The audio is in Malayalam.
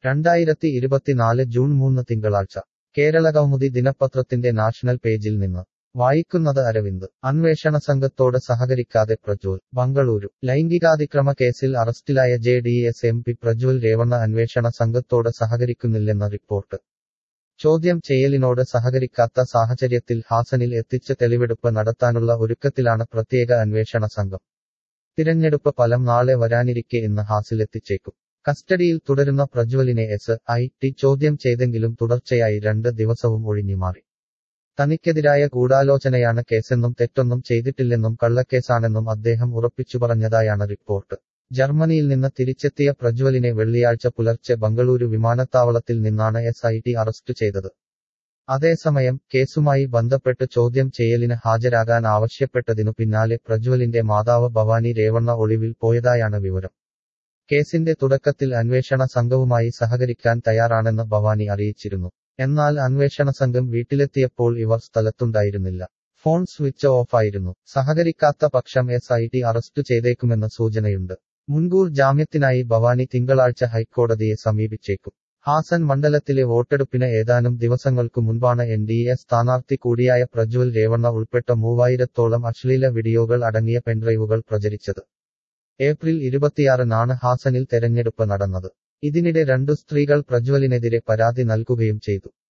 രണ്ടായിരത്തി ഇരുപത്തിനാല് ജൂൺ മൂന്ന് തിങ്കളാഴ്ച കേരള കൗമുദി ദിനപത്രത്തിന്റെ നാഷണൽ പേജിൽ നിന്ന് വായിക്കുന്നത് അരവിന്ദ് അന്വേഷണ സംഘത്തോട് സഹകരിക്കാതെ പ്രജ്വൽ ബംഗളൂരു ലൈംഗികാതിക്രമ കേസിൽ അറസ്റ്റിലായ J D S M P Prajwal Revanna അന്വേഷണ സംഘത്തോട് സഹകരിക്കുന്നില്ലെന്ന റിപ്പോർട്ട് ചോദ്യം ചെയ്യലിനോട് സഹകരിക്കാത്ത സാഹചര്യത്തിൽ ഹാസനിൽ എത്തിച്ച് തെളിവെടുപ്പ് നടത്താനുള്ള ഒരുക്കത്തിലാണ് പ്രത്യേക അന്വേഷണ സംഘം തിരഞ്ഞെടുപ്പ് ഫലം നാളെ വരാനിരിക്കെ ഇന്ന് ഹാസിലെത്തിച്ചേക്കും കസ്റ്റഡിയിൽ തുടരുന്ന പ്രജ്വലിനെ എസ് ഐ ടി ചോദ്യം ചെയ്തെങ്കിലും തുടർച്ചയായി രണ്ട് ദിവസവും ഒഴിഞ്ഞുമാറി തനിക്കെതിരായ ഗൂഢാലോചനയാണ് കേസെന്നും തെറ്റൊന്നും ചെയ്തിട്ടില്ലെന്നും കള്ളക്കേസാണെന്നും അദ്ദേഹം ഉറപ്പിച്ചു പറഞ്ഞതായാണ് റിപ്പോർട്ട് ജർമ്മനിയിൽ നിന്ന് തിരിച്ചെത്തിയ പ്രജ്വലിനെ വെള്ളിയാഴ്ച പുലർച്ചെ ബംഗളൂരു വിമാനത്താവളത്തിൽ നിന്നാണ് എസ് ഐ ടി അറസ്റ്റ് ചെയ്തത് അതേസമയം കേസുമായി ബന്ധപ്പെട്ട് ചോദ്യം ചെയ്യലിന് ഹാജരാകാൻ ആവശ്യപ്പെട്ടതിനു പിന്നാലെ പ്രജ്വലിന്റെ മാതാവ് ഭവാനി രേവണ്ണ ഒളിവിൽ പോയതായാണ് വിവരം കേസിന്റെ തുടക്കത്തിൽ അന്വേഷണ സംഘവുമായി സഹകരിക്കാൻ തയ്യാറാണെന്ന് ഭവാനി അറിയിച്ചിരുന്നു എന്നാൽ അന്വേഷണ സംഘം വീട്ടിലെത്തിയപ്പോൾ ഇവർ സ്ഥലത്തുണ്ടായിരുന്നില്ല ഫോൺ സ്വിച്ച് ഓഫ് ആയിരുന്നു സഹകരിക്കാത്ത പക്ഷം എസ് ഐ ടി അറസ്റ്റ് ചെയ്തേക്കുമെന്ന് സൂചനയുണ്ട് മുൻകൂർ ജാമ്യത്തിനായി ഭവാനി തിങ്കളാഴ്ച ഹൈക്കോടതിയെ സമീപിച്ചേക്കും ഹാസൻ മണ്ഡലത്തിലെ വോട്ടെടുപ്പിന് ഏതാനും ദിവസങ്ങൾക്കു മുൻപാണ് എൻ ഡി എ സ്ഥാനാർത്ഥി കൂടിയായ പ്രജ്വൽ രേവണ്ണ ഉൾപ്പെട്ട മൂവായിരത്തോളം അശ്ലീല വീഡിയോകൾ അടങ്ങിയ പെൻഡ്രൈവുകൾ പ്രചരിച്ചത് ഏപ്രിൽ ഇരുപത്തിയാറിനാണ് ഹാസനിൽ തെരഞ്ഞെടുപ്പ് നടന്നത് ഇതിനിടെ രണ്ടു സ്ത്രീകൾ പ്രജ്വലിനെതിരെ പരാതി നൽകുകയും ചെയ്തു